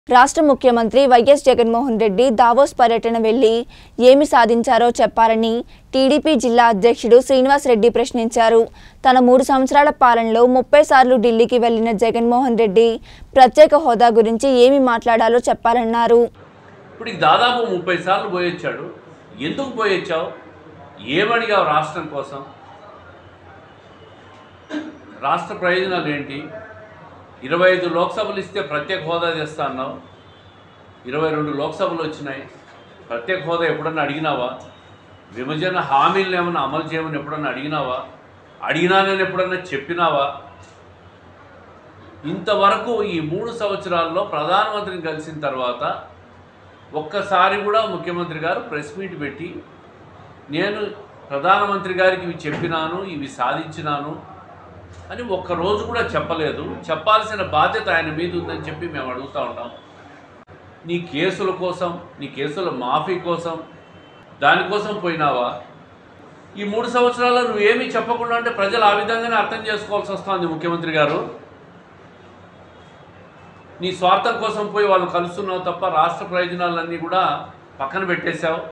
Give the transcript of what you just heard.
రాష్ట్ర ముఖ్యమంత్రి YS Jaganmohan Reddy Davos పర్యటన వెళ్లి ఏమి సాధించారో చెప్పాలని టీడీపీ జిల్లా అధ్యక్షుడు శ్రీనివాస్ రెడ్డి ప్రశ్నించారు తన మూడు సంవత్సరాల పాలనలో ముప్పై సార్లు ఢిల్లీకి వెళ్లిన జగన్మోహన్ రెడ్డి ప్రత్యేక హోదా గురించి ఏమి మాట్లాడాలో చెప్పాలన్నారు ఇప్పుడు దాదాపు ముప్పై సార్లు పోయొచ్చాడు ఎందుకు పోయొచ్చావు ఏమడిగావు రాష్ట్రం కోసం రాష్ట్ర ప్రయోజనాలు ఏంటి ఇరవై ఐదు లోక్సభలు ఇస్తే ప్రత్యేక హోదా తెస్తా అన్నావు ఇరవై రెండు లోక్సభలు వచ్చినాయి ప్రత్యేక హోదా ఎప్పుడన్నా అడిగినావా విభజన హామీలను ఏమన్నా అమలు చేయమని ఎప్పుడన్నా అడిగినావా అడిగినానని ఎప్పుడన్నా చెప్పినావా ఇంతవరకు ఈ మూడు సంవత్సరాల్లో ప్రధానమంత్రిని కలిసిన తర్వాత ఒక్కసారి కూడా ముఖ్యమంత్రి గారు ప్రెస్ మీట్ పెట్టి నేను ప్రధానమంత్రి గారికి ఇవి చెప్పినాను ఇవి సాధించినాను అని ఒక్కరోజు కూడా చెప్పలేదు చెప్పాల్సిన బాధ్యత ఆయన మీద ఉందని చెప్పి మేము అడుగుతూ ఉంటాం నీ కేసుల కోసం నీ కేసుల మాఫీ కోసం దానికోసం పోయినావా ఈ మూడు సంవత్సరాల్లో నువ్వేమీ చెప్పకుండా అంటే ప్రజలు ఆ విధంగానే అర్థం చేసుకోవాల్సి వస్తుంది ముఖ్యమంత్రి గారు నీ స్వార్థం కోసం పోయి వాళ్ళు కలుస్తున్నావు తప్ప రాష్ట్ర ప్రయోజనాలన్నీ కూడా పక్కన పెట్టేశావు